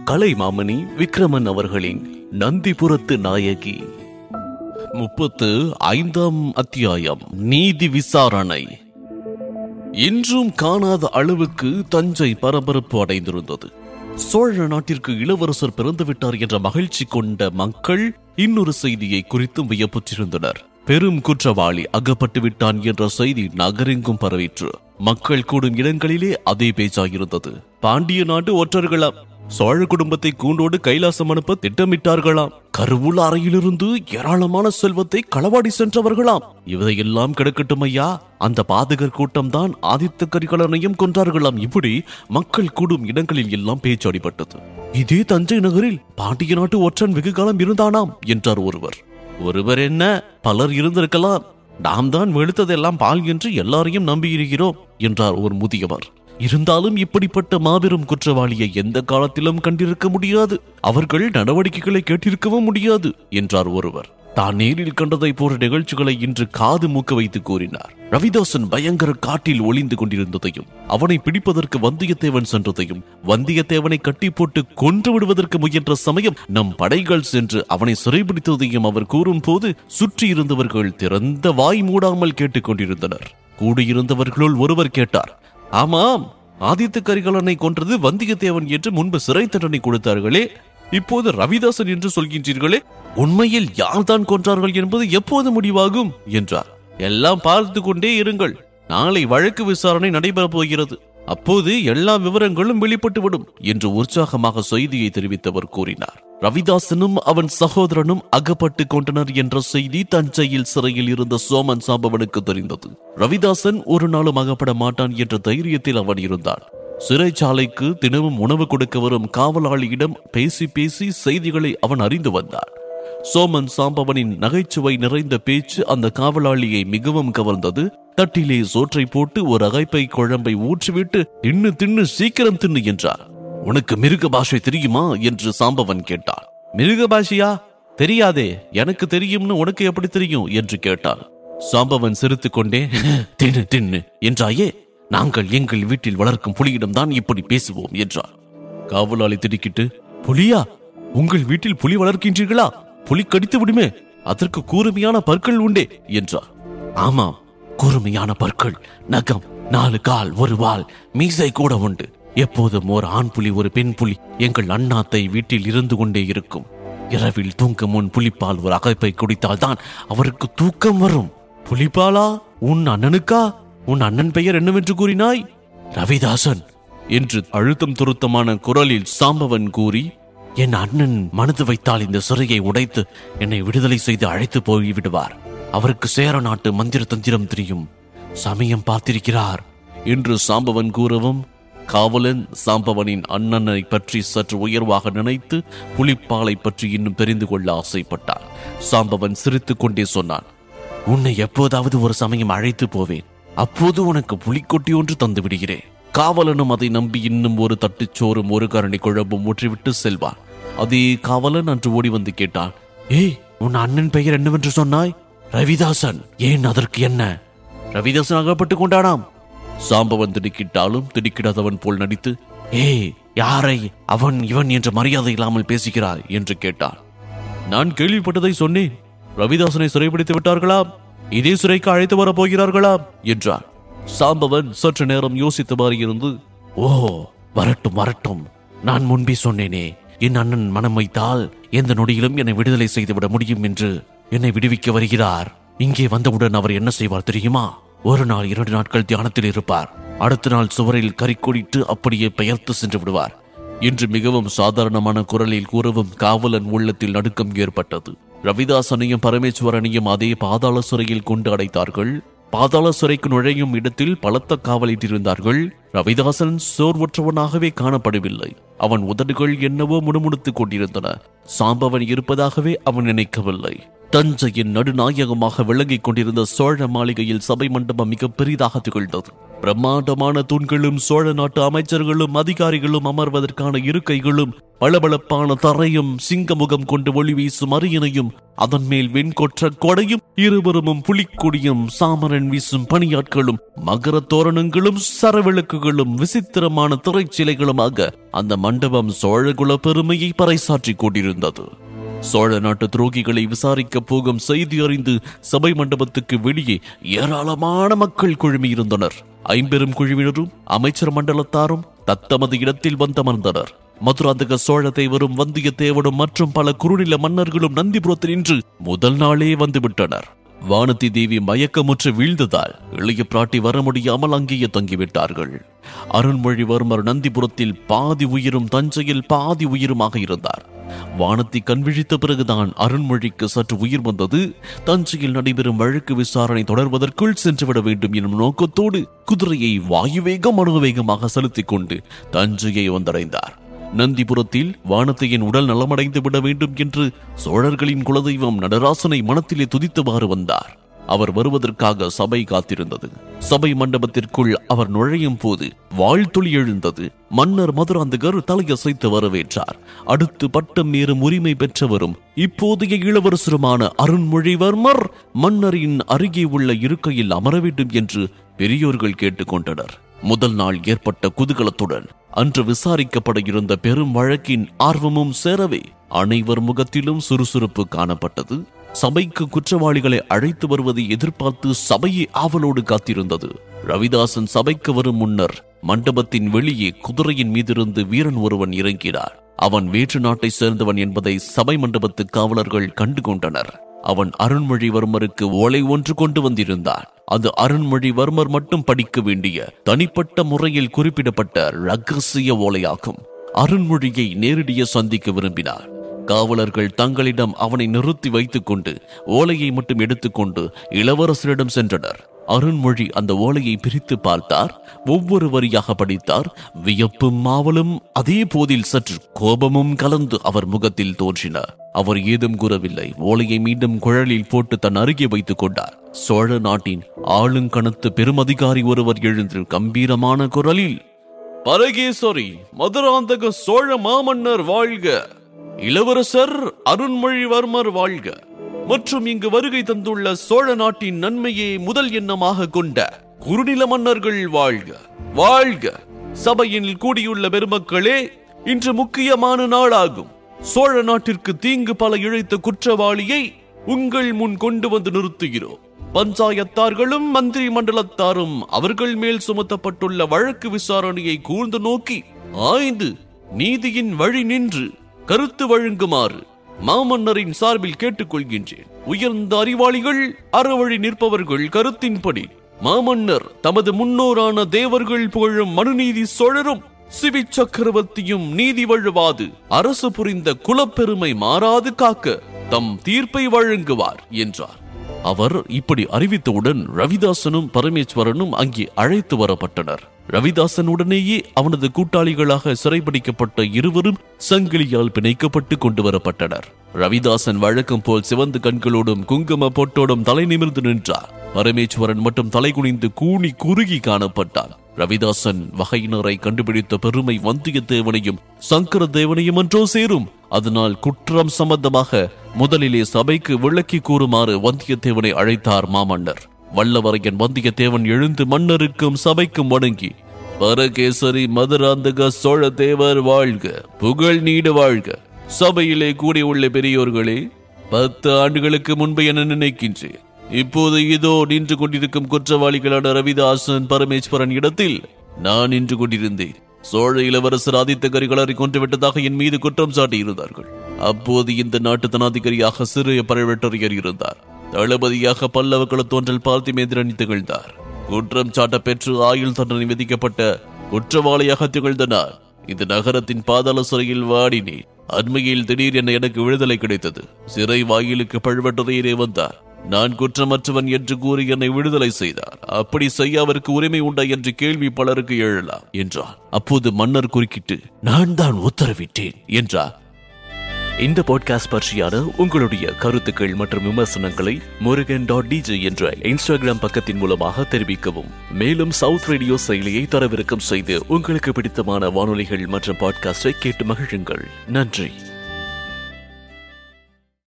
கலைமாமணி விக்ரமன் அவர்களின் நந்திபுரத்து நாயகி முப்பத்து ஐந்தாம் அத்தியாயம் நீதி விசாரணை இன்றும் காணாத அளவுக்கு தஞ்சை பரபரப்பு அடைந்திருந்தது சோழ நாட்டிற்கு இளவரசர் பிறந்துவிட்டார் என்ற மகிழ்ச்சி கொண்ட மக்கள் இன்னொரு செய்தியை குறித்தும் வியப்புற்றிருந்தனர் பெரும் குற்றவாளி அகப்பட்டு விட்டான் என்ற செய்தி நகரெங்கும் பரவிற்று மக்கள் கூடும் இடங்களிலே அதே பேச்சாயிருந்தது பாண்டிய நாட்டு ஒற்றர்களாம் சோழ குடும்பத்தை கூண்டோடு கைலாசம் அனுப்ப திட்டமிட்டார்களாம் கருவூல அறையிலிருந்து ஏராளமான செல்வத்தை களவாடி சென்றவர்களாம் இவையெல்லாம் கிடக்கட்டும் ஐயா அந்த பாதகர் கூட்டம் தான் ஆதித்த கரிகாலனையும் கொன்றார்களாம் இப்படி மக்கள் கூடும் இடங்களில் எல்லாம் பேச்சு அடிபட்டது இதே தஞ்சை நகரில் பாண்டிய நாட்டு ஒற்றன் வெகு காலம் இருந்தானாம் என்றார் ஒருவர் ஒருவர் என்ன பலர் இருந்திருக்கலாம் நாம் தான் வெளுத்ததெல்லாம் பால் என்று எல்லாரையும் நம்பியிருக்கிறோம் என்றார் ஒரு முதியவர் இருந்தாலும் இப்படிப்பட்ட மாபெரும் குற்றவாளியை எந்த காலத்திலும் கண்டிருக்க முடியாது அவர்கள் நடவடிக்கைகளை கேட்டிருக்கவும் முடியாது என்றார் ஒருவர் தான் நேரில் கண்டதை போன்ற நிகழ்ச்சிகளை இன்று காது மூக்க வைத்து கூறினார் ரவிதாசன் பயங்கர காட்டில் ஒளிந்து கொண்டிருந்ததையும் அவனை பிடிப்பதற்கு வந்தியத்தேவன் சென்றதையும் வந்தியத்தேவனை கட்டி போட்டு கொன்று விடுவதற்கு முயன்ற சமயம் நம் படைகள் சென்று அவனை சிறைபிடித்ததையும் அவர் கூறும் போது சுற்றி இருந்தவர்கள் திறந்த வாய் மூடாமல் கேட்டுக் கொண்டிருந்தனர் கூடியிருந்தவர்களுள் ஒருவர் கேட்டார் ஆமாம் ஆதித்த கரிகாலனை கொன்றது வந்தியத்தேவன் என்று முன்பு சிறை தண்டனை கொடுத்தார்களே இப்போது ரவிதாசன் என்று சொல்கின்றீர்களே உண்மையில் யார்தான் கொன்றார்கள் என்பது எப்போது முடிவாகும் என்றார் எல்லாம் பார்த்து கொண்டே இருங்கள் நாளை வழக்கு விசாரணை நடைபெறப் போகிறது அப்போது எல்லா விவரங்களும் வெளிப்பட்டுவிடும் என்று உற்சாகமாக செய்தியை தெரிவித்தவர் கூறினார் ரவிதாசனும் அவன் சகோதரனும் அகப்பட்டு கொண்டனர் என்ற செய்தி தஞ்சையில் சிறையில் இருந்த சோமன் சாம்பவனுக்கு தெரிந்தது ரவிதாசன் ஒரு நாளும் அகப்பட மாட்டான் என்ற தைரியத்தில் அவன் இருந்தான் சிறைச்சாலைக்கு தினமும் உணவு கொடுக்க வரும் காவலாளியிடம் பேசி பேசி செய்திகளை அவன் அறிந்து வந்தான் சோமன் சாம்பவனின் நகைச்சுவை நிறைந்த பேச்சு அந்த காவலாளியை மிகவும் கவர்ந்தது தட்டிலே சோற்றை போட்டு ஒரு அகைப்பை குழம்பை ஊற்றிவிட்டு தின்னு தின்னு சீக்கிரம் தின்னு என்றார் உனக்கு மிருக பாஷை தெரியுமா என்று சாம்பவன் கேட்டான் மிருக பாஷையா தெரியாதே எனக்கு தெரியும்னு உனக்கு எப்படி தெரியும் என்று கேட்டான் சாம்பவன் சிரித்துக் கொண்டே தின்னு தின்னு என்றாயே நாங்கள் எங்கள் வீட்டில் வளர்க்கும் புலியிடம் தான் இப்படி பேசுவோம் என்றார் காவலாளி திடுக்கிட்டு புலியா உங்கள் வீட்டில் புலி வளர்க்கின்றீர்களா புலி கடித்து விடுமே அதற்கு கூர்மையான பற்கள் உண்டே என்றார் ஆமாம் கூர்மையான பற்கள் நகம் நாலு கால் ஒரு வால் மீசை கூட உண்டு எப்போதும் ஒரு ஆண் புலி ஒரு பெண் புலி எங்கள் அண்ணாத்தை வீட்டில் இருந்து கொண்டே இருக்கும் இரவில் தூங்கும் முன் புலிப்பால் ஒரு அகைப்பை குடித்தால் தான் அவருக்கு தூக்கம் வரும் புலிப்பாலா உன் அண்ணனுக்கா உன் அண்ணன் பெயர் என்னவென்று கூறினாய் ரவிதாசன் என்று அழுத்தம் துருத்தமான குரலில் சாம்பவன் கூறி என் அண்ணன் மனது வைத்தால் இந்த சிறையை உடைத்து என்னை விடுதலை செய்து அழைத்து போய் விடுவார் அவருக்கு சேர நாட்டு மந்திர தந்திரம் தெரியும் சமயம் பார்த்திருக்கிறார் என்று சாம்பவன் கூறவும் காவலன் சாம்பவனின் அண்ணனை பற்றி சற்று உயர்வாக நினைத்து புலிப்பாலை பற்றி இன்னும் தெரிந்து கொள்ள ஆசைப்பட்டான் சாம்பவன் சிரித்துக் கொண்டே சொன்னான் உன்னை எப்போதாவது ஒரு சமயம் அழைத்து போவேன் அப்போது உனக்கு புலிக்கொட்டி ஒன்று தந்து விடுகிறேன் காவலனும் அதை நம்பி இன்னும் ஒரு தட்டுச்சோறும் ஒரு கரணி குழம்பும் ஊற்றிவிட்டு செல்வான் அதே காவலன் அன்று ஓடி வந்து கேட்டான் ஏய் உன் அண்ணன் பெயர் என்னவென்று சொன்னாய் ரவிதாசன் ஏன் அதற்கு என்ன ரவிதாசன் அகப்பட்டு கொண்டானாம் சாம்பவன் திடுக்கிட்டாலும் திடுக்கிடாதவன் போல் நடித்து ஏய் யாரை அவன் இவன் என்ற மரியாதை இல்லாமல் பேசுகிறாய் என்று கேட்டான் நான் கேள்விப்பட்டதை சொன்னேன் ரவிதாசனை சிறைபிடித்து விட்டார்களாம் இதே சிறைக்கு அழைத்து வரப் போகிறார்களாம் என்றார் சாம்பவன் சற்று நேரம் யோசித்தவாறு இருந்து ஓ வரட்டும் வரட்டும் நான் முன்பே சொன்னேனே என் அண்ணன் மனம் வைத்தால் எந்த நொடியிலும் என்னை விடுதலை செய்துவிட முடியும் என்று என்னை விடுவிக்க வருகிறார் இங்கே வந்தவுடன் அவர் என்ன செய்வார் தெரியுமா ஒரு நாள் இரண்டு நாட்கள் தியானத்தில் இருப்பார் அடுத்த நாள் சுவரில் கறிக்கொடிட்டு அப்படியே பெயர்த்து சென்று விடுவார் என்று மிகவும் சாதாரணமான குரலில் கூறவும் காவலன் உள்ளத்தில் நடுக்கம் ஏற்பட்டது ரவிதாசனையும் பரமேஸ்வரனையும் அதே பாதாள சிறையில் கொண்டு அடைத்தார்கள் பாதாள சிறைக்கு நுழையும் இடத்தில் பலத்த காவலிட்டிருந்தார்கள் ரவிதாசன் சோர்வற்றவனாகவே காணப்படவில்லை அவன் உதடுகள் என்னவோ முணுமுணுத்துக் கொண்டிருந்தன சாம்பவன் இருப்பதாகவே அவன் நினைக்கவில்லை தஞ்சையின் நடுநாயகமாக விளங்கிக் கொண்டிருந்த சோழ மாளிகையில் சபை மண்டபம் மிக பெரிதாக திகழ்ந்தது பிரம்மாண்டமான தூண்களும் சோழ நாட்டு அமைச்சர்களும் அதிகாரிகளும் அமர்வதற்கான இருக்கைகளும் பளபளப்பான தரையும் சிங்கமுகம் கொண்டு ஒளி வீசும் அரியணையும் அதன் மேல் வெண்கொற்ற கொடையும் இருபுறமும் புலிக்கொடியும் சாமரன் வீசும் பணியாட்களும் மகர தோரணங்களும் சரவிளக்குகளும் விசித்திரமான திரைச்சிலைகளுமாக அந்த மண்டபம் சோழகுல பெருமையை பறைசாற்றிக் கொண்டிருந்தது சோழ நாட்டு துரோகிகளை விசாரிக்க போகும் செய்தி அறிந்து சபை மண்டபத்துக்கு வெளியே ஏராளமான மக்கள் குழுமியிருந்தனர் ஐம்பெரும் குழுவினரும் அமைச்சர் மண்டலத்தாரும் தத்தமது இடத்தில் வந்தமர்ந்தனர் மதுராந்தக சோழ தேவரும் வந்தியத்தேவனும் மற்றும் பல குறுநில மன்னர்களும் நந்திபுரத்தில் நின்று முதல் நாளே வந்துவிட்டனர் வானதி தேவி மயக்கமுற்று வீழ்ந்ததால் இளைய பிராட்டி வர முடியாமல் அங்கேயே தங்கிவிட்டார்கள் அருண்மொழிவர்மர் நந்திபுரத்தில் பாதி உயிரும் தஞ்சையில் பாதி உயிருமாக இருந்தார் வானத்தை கண்விழித்த பிறகுதான் அருண்மொழிக்கு சற்று உயிர் வந்தது தஞ்சையில் நடைபெறும் வழக்கு விசாரணை தொடர்வதற்குள் சென்றுவிட வேண்டும் எனும் நோக்கத்தோடு குதிரையை வாயுவேகம் மனோவேகமாக செலுத்திக் கொண்டு தஞ்சையை வந்தடைந்தார் நந்திபுரத்தில் வானத்தையின் உடல் நலமடைந்து விட வேண்டும் என்று சோழர்களின் குலதெய்வம் நடராசனை மனத்திலே துதித்தவாறு வந்தார் அவர் வருவதற்காக சபை காத்திருந்தது சபை மண்டபத்திற்குள் அவர் நுழையும் போது வாழ்த்துளி எழுந்தது மன்னர் மதுராந்தகர் தலையசைத்து வரவேற்றார் அடுத்து பட்டம் ஏறும் உரிமை பெற்றவரும் இப்போதைய இளவரசருமான அருண்மொழிவர்மர் மன்னரின் அருகே உள்ள இருக்கையில் அமர வேண்டும் என்று பெரியோர்கள் கேட்டுக்கொண்டனர் முதல் நாள் ஏற்பட்ட குதூகலத்துடன் அன்று விசாரிக்கப்பட இருந்த பெரும் வழக்கின் ஆர்வமும் சேரவே அனைவர் முகத்திலும் சுறுசுறுப்பு காணப்பட்டது சபைக்கு குற்றவாளிகளை அழைத்து வருவதை எதிர்பார்த்து சபையே ஆவலோடு காத்திருந்தது ரவிதாசன் சபைக்கு வரும் முன்னர் மண்டபத்தின் வெளியே குதிரையின் மீதிருந்து வீரன் ஒருவன் இறங்கினார் அவன் வேற்று நாட்டை சேர்ந்தவன் என்பதை சபை மண்டபத்து காவலர்கள் கண்டு கொண்டனர் அவன் அருண்மொழிவர்மருக்கு ஓலை ஒன்று கொண்டு வந்திருந்தான் அது அருண்மொழிவர்மர் மட்டும் படிக்க வேண்டிய தனிப்பட்ட முறையில் குறிப்பிடப்பட்ட ரகசிய ஓலையாகும் அருண்மொழியை நேரடிய சந்திக்க விரும்பினார் காவலர்கள் தங்களிடம் அவனை நிறுத்தி வைத்துக் கொண்டு ஓலையை மட்டும் எடுத்துக்கொண்டு இளவரசரிடம் சென்றனர் அருண்மொழி அந்த ஓலையை பிரித்து பார்த்தார் ஒவ்வொரு வரியாக படித்தார் வியப்பும் மாவலும் அதே போதில் சற்று கோபமும் கலந்து அவர் முகத்தில் தோன்றின அவர் ஏதும் கூறவில்லை ஓலையை மீண்டும் குழலில் போட்டு தன் அருகே வைத்துக் கொண்டார் சோழ நாட்டின் ஆளுங்கணத்து பெருமதிகாரி ஒருவர் எழுந்து கம்பீரமான குரலில் பரகேஸ்வரி மதுராந்தக சோழ மாமன்னர் வாழ்க இளவரசர் அருண்மொழிவர்மர் வாழ்க மற்றும் இங்கு வருகை தந்துள்ள சோழ நாட்டின் நன்மையே முதல் எண்ணமாக கொண்ட குறுநில மன்னர்கள் வாழ்க வாழ்க சபையில் கூடியுள்ள பெருமக்களே இன்று முக்கியமான நாளாகும் சோழ நாட்டிற்கு தீங்கு பல இழைத்த குற்றவாளியை உங்கள் முன் கொண்டு வந்து நிறுத்துகிறோம் பஞ்சாயத்தார்களும் மந்திரி மண்டலத்தாரும் அவர்கள் மேல் சுமத்தப்பட்டுள்ள வழக்கு விசாரணையை கூர்ந்து நோக்கி ஆய்ந்து நீதியின் வழி நின்று கருத்து வழங்குமாறு மாமன்னரின் சார்பில் கேட்டுக்கொள்கின்றேன் உயர்ந்த அறிவாளிகள் அறவழி நிற்பவர்கள் கருத்தின்படி மாமன்னர் தமது முன்னோரான தேவர்கள் புகழும் மனுநீதி சோழரும் சிவி சக்கரவர்த்தியும் நீதி வழுவாது அரசு புரிந்த குலப்பெருமை மாறாது காக்க தம் தீர்ப்பை வழங்குவார் என்றார் அவர் இப்படி அறிவித்தவுடன் ரவிதாசனும் பரமேஸ்வரனும் அங்கே அழைத்து வரப்பட்டனர் ரவிதாசன் உடனேயே அவனது கூட்டாளிகளாக சிறைபிடிக்கப்பட்ட இருவரும் சங்கிலியால் பிணைக்கப்பட்டு கொண்டு வரப்பட்டனர் ரவிதாசன் வழக்கம் போல் சிவந்த கண்களோடும் குங்கும பொட்டோடும் தலை நிமிர்ந்து நின்றார் பரமேஸ்வரன் மட்டும் தலை குனிந்து கூனி குறுகி காணப்பட்டார் ரவிதாசன் வகையினரை கண்டுபிடித்த பெருமை வந்தியத்தேவனையும் சங்கர தேவனையும் என்றோ சேரும் அதனால் குற்றம் சம்பந்தமாக முதலிலே சபைக்கு விளக்கி கூறுமாறு வந்தியத்தேவனை அழைத்தார் மாமன்னர் வல்லவரையன் வந்தியத்தேவன் எழுந்து மன்னருக்கும் சபைக்கும் வணங்கி பரகேசரி மதுராந்தக சோழ தேவர் வாழ்க புகழ் நீடு வாழ்க சபையிலே கூடியுள்ள பெரியோர்களே பத்து ஆண்டுகளுக்கு முன்பு என நினைக்கின்றேன் இப்போது இதோ நின்று கொண்டிருக்கும் குற்றவாளிகளான ரவிதாசன் பரமேஸ்வரன் இடத்தில் நான் நின்று கொண்டிருந்தேன் சோழ இளவரசர் ஆதித்த கரிகளரை கொன்றுவிட்டதாக என் மீது குற்றம் சாட்டியிருந்தார்கள் அப்போது இந்த நாட்டு தனாதிகாரியாக சிறிய பழவேட்டரையர் இருந்தார் தளபதியாக பல்லவ குலத்தோன்றல் பார்த்திமேந்திரன் திகழ்ந்தார் குற்றம் சாட்ட பெற்று ஆயுள் தண்டனை விதிக்கப்பட்ட குற்றவாளியாக திகழ்ந்த நான் இந்த நகரத்தின் பாதாள சிறையில் வாடினேன் அண்மையில் திடீரென எனக்கு விடுதலை கிடைத்தது சிறை வாயிலுக்கு பழுவட்டரையரே வந்தார் நான் குற்றமற்றவன் என்று கூறி என்னை விடுதலை செய்தார் அப்படி செய்ய அவருக்கு உரிமை உண்டா என்று கேள்வி பலருக்கு எழலாம் என்றார் அப்போது மன்னர் குறுக்கிட்டு நான் தான் உத்தரவிட்டேன் என்றார் இந்த பாட்காஸ்ட் பற்றியான உங்களுடைய கருத்துக்கள் மற்றும் விமர்சனங்களை முருகன் டாட் டிஜே என்ற இன்ஸ்டாகிராம் பக்கத்தின் மூலமாக தெரிவிக்கவும் மேலும் சவுத் ரேடியோ செயலியை தரவிறக்கம் செய்து உங்களுக்கு பிடித்தமான வானொலிகள் மற்றும் பாட்காஸ்டை கேட்டு மகிழுங்கள் நன்றி